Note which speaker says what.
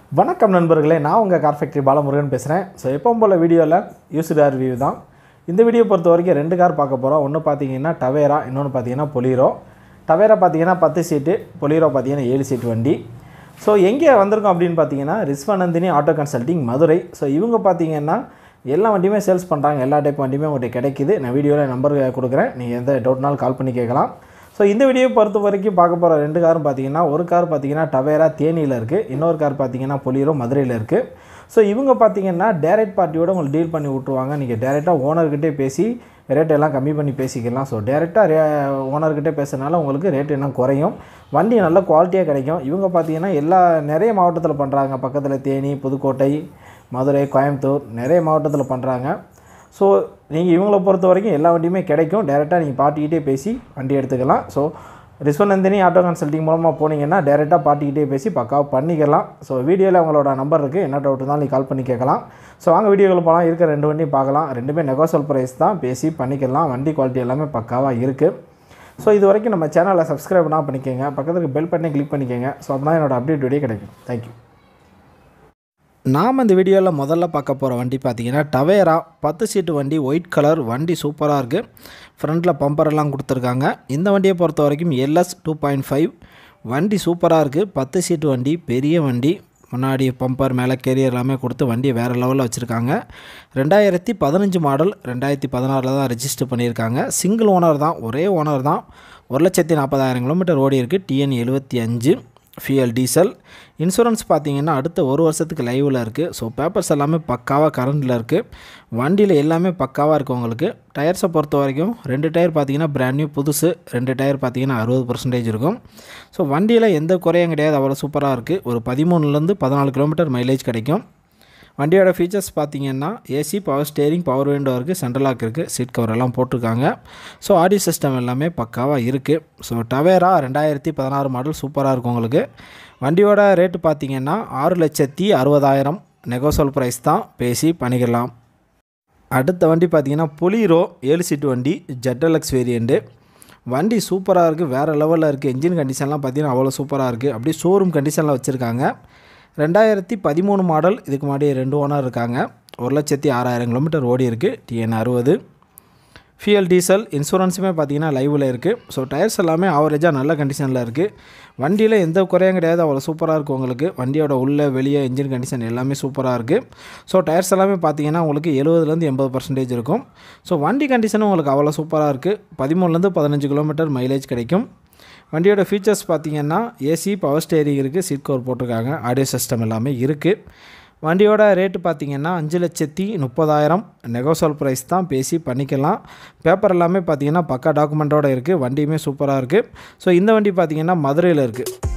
Speaker 1: வணக்கம் நண்பர்களே நான் உங்கள் கார் ஃபேக்ட்ரி பாலமுருகன் பேசுகிறேன் ஸோ எப்பவும் போல் வீடியோவில் யூஸ்டு கார் ரிவ்யூ தான் இந்த வீடியோ பொறுத்த வரைக்கும் ரெண்டு கார் பார்க்க போகிறோம் ஒன்று பார்த்தீங்கன்னா டவேரா இன்னொன்று பார்த்தீங்கன்னா பொலீரோ டவேரா பார்த்தீங்கன்னா பத்து சீட்டு பொலீரோ பார்த்தீங்கன்னா ஏழு சீட்டு வண்டி ஸோ எங்கே வந்திருக்கோம் அப்படின்னு பார்த்தீங்கன்னா Riswanandhini auto consulting Madurai so இவங்க பார்த்தீங்கன்னா எல்லா வண்டியுமே சேல்ஸ் பண்ணுறாங்க எல்லா டைப் வண்டியுமே உங்கள்கிட்ட கிடைக்குது நான் வீடியோவில் நம்பர் கொடுக்குறேன் நீங்கள் எந்த டவுட்னாலும் கால் பண்ணி கேட்கலாம் ஸோ இந்த வீடியோ பொறுத்த வரைக்கும் பார்க்க போகிற ரெண்டு காரும் பார்த்தீங்கன்னா ஒரு கார் பார்த்தீங்கன்னா டவேரா தேனியில் இருக்குது இன்னொரு கார் பார்த்தீங்கன்னா பொலியரோ மதுரையில் இருக்குது ஸோ இவங்க பார்த்தீங்கன்னா டேரக்ட் பார்ட்டியோட உங்களுக்கு டீல் பண்ணி விட்ருவாங்க நீங்கள் டேரெக்டாக ஓனர்கிட்டே பேசி ரேட் எல்லாம் கம்மி பண்ணி பேசிக்கலாம் ஸோ டேரெக்டாக ரே ஓனர்கிட்டே பேசுறதுனால உங்களுக்கு ரேட் என்ன குறையும் வண்டி நல்ல குவாலிட்டியாக கிடைக்கும் இவங்க பார்த்தீங்கன்னா எல்லா நிறைய மாவட்டத்தில் பண்ணுறாங்க பக்கத்தில் தேனி புதுக்கோட்டை மதுரை கோயம்புத்தூர் நிறைய மாவட்டத்தில் பண்ணுறாங்க ஸோ நீங்கள் இவங்களை பொறுத்த வரைக்கும் எல்லா வண்டியுமே கிடைக்கும் டேரெக்டாக நீங்கள் பார்ட்டிக்கிட்டே பேசி வண்டி எடுத்துக்கலாம் ஸோ ரிஸ்வநந்தினி ஆட்டோ கன்சல்ட்டிங் மூலமாக போனீங்கன்னா டேரெக்டாக பார்ட்டிக்கிட்டே பேசி பக்காவாக பண்ணிக்கலாம் ஸோ வீடியோவில் அவங்களோட நம்பர் இருக்குது என்ன டவுட் இருந்தாலும் நீங்கள் கால் பண்ணி கேட்கலாம் ஸோ வாங்க வீடியோவில் போகலாம் இருக்கிற ரெண்டு வண்டியும் பார்க்கலாம் ரெண்டுமே நெகோசல் ப்ரைஸ் தான் பேசி பண்ணிக்கலாம் வண்டி குவாலிட்டி எல்லாமே பக்காவாக இருக்குது ஸோ இது வரைக்கும் நம்ம சேனலை சப்ஸ்கிரைப் பண்ணால் பண்ணிக்கோங்க பக்கத்துக்கு பெல் பட்டனை கிளிக் பண்ணிக்கோங்க ஸோ அப்போ தான் என்னோட அப்டேட் வீடியோ கிடைக்கும் தேங்க்யூ நாம் இந்த வீடியோவில் முதல்ல பார்க்க போகிற வண்டி பார்த்தீங்கன்னா டவேரா பத்து சீட்டு வண்டி ஒயிட் கலர் வண்டி சூப்பராக இருக்குது ஃப்ரண்ட்டில் பம்பர் எல்லாம் கொடுத்துருக்காங்க இந்த வண்டியை பொறுத்த வரைக்கும் எல்எஸ் டூ பாயிண்ட் ஃபைவ் வண்டி சூப்பராக இருக்குது பத்து சீட்டு வண்டி பெரிய வண்டி முன்னாடி பம்பர் மேலே கேரியர் எல்லாமே கொடுத்து வண்டியை வேறு லெவலில் வச்சுருக்காங்க ரெண்டாயிரத்தி பதினஞ்சு மாடல் ரெண்டாயிரத்தி பதினாறில் தான் ரெஜிஸ்டர் பண்ணியிருக்காங்க சிங்கிள் ஓனர் தான் ஒரே ஓனர் தான் ஒரு லட்சத்தி நாற்பதாயிரம் கிலோமீட்டர் ஓடி இருக்குது டிஎன் எழுபத்தி அஞ்சு ஃபியல் டீசல் இன்சூரன்ஸ் பார்த்தீங்கன்னா அடுத்த ஒரு வருஷத்துக்கு லைவில் இருக்குது ஸோ பேப்பர்ஸ் எல்லாமே பக்காவாக கரண்டில் இருக்குது வண்டியில் எல்லாமே பக்காவாக இருக்குது உங்களுக்கு டயர்ஸை பொறுத்த வரைக்கும் ரெண்டு டயர் பார்த்தீங்கன்னா பிராண்ட் நியூ புதுசு ரெண்டு டயர் பார்த்தீங்கன்னா அறுபது பர்சன்டேஜ் இருக்கும் ஸோ வண்டியில் எந்த குறையும் கிடையாது அவ்வளோ சூப்பராக இருக்குது ஒரு பதிமூணுலேருந்து பதினாலு கிலோமீட்டர் மைலேஜ் கிடைக்கும் வண்டியோட ஃபீச்சர்ஸ் பார்த்தீங்கன்னா AC power steering power window இருக்குது சென்ட்ரல் லாக் இருக்குது சீட் கவர் எல்லாம் போட்டிருக்காங்க ஸோ ஆடியோ சிஸ்டம் எல்லாமே பக்காவாக இருக்குது ஸோ டவேரா ரெண்டாயிரத்தி பதினாறு மாடல் சூப்பராக இருக்கும் உங்களுக்கு வண்டியோட ரேட்டு பார்த்தீங்கன்னா ஆறு லட்சத்தி அறுபதாயிரம் நெகோசல் ப்ரைஸ் தான் பேசி பண்ணிக்கலாம் அடுத்த வண்டி பார்த்தீங்கன்னா பொலீரோ ஏழு சீட்டு வண்டி ஜெட்டலக்ஸ் வேரியண்ட்டு வண்டி சூப்பராக இருக்குது வேறு லெவலில் இருக்குது என்ஜின் கண்டிஷன்லாம் பார்த்தீங்கன்னா அவ்வளோ சூப்பராக இருக்குது அப்படியே ஷோரூம் கண்டிஷனில் வச்சுருக்காங்க ரெண்டாயிரத்தி பதிமூணு மாடல் இதுக்கு முன்னாடி ரெண்டு ஓனர் இருக்காங்க ஒரு லட்சத்தி ஆறாயிரம் கிலோமீட்டர் ஓடி இருக்குது டிஎன் அறுபது ஃபியல் டீசல் இன்சூரன்ஸுமே பார்த்தீங்கன்னா லைவில் இருக்குது ஸோ டயர்ஸ் எல்லாமே ஆவரேஜாக நல்ல கண்டிஷனில் இருக்குது வண்டியில் எந்த குறையும் கிடையாது அவ்வளோ சூப்பராக இருக்குது உங்களுக்கு வண்டியோட உள்ளே வெளியே இன்ஜின் கண்டிஷன் எல்லாமே சூப்பராக இருக்குது ஸோ டயர்ஸ் எல்லாமே பார்த்தீங்கன்னா உங்களுக்கு எழுபதுலேருந்து எண்பது பர்சன்டேஜ் இருக்கும் ஸோ வண்டி கண்டிஷனும் உங்களுக்கு அவ்வளோ சூப்பராக இருக்குது பதிமூணுலேருந்து பதினஞ்சு கிலோமீட்டர் மைலேஜ் கிடைக்கும் வண்டியோட ஃபீச்சர்ஸ் பார்த்தீங்கன்னா ஏசி பவர் ஸ்டேரிங் இருக்குது சீட் கவர் போட்டிருக்காங்க ஆடியோ சிஸ்டம் எல்லாமே இருக்குது வண்டியோட ரேட்டு பார்த்தீங்கன்னா அஞ்சு லட்சத்தி முப்பதாயிரம் நெகோசல் ப்ரைஸ் தான் பேசி பண்ணிக்கலாம் பேப்பர் எல்லாமே பார்த்தீங்கன்னா பக்கா டாக்குமெண்ட்டோடு இருக்குது வண்டியுமே சூப்பராக இருக்குது ஸோ இந்த வண்டி பார்த்தீங்கன்னா மதுரையில் இருக்குது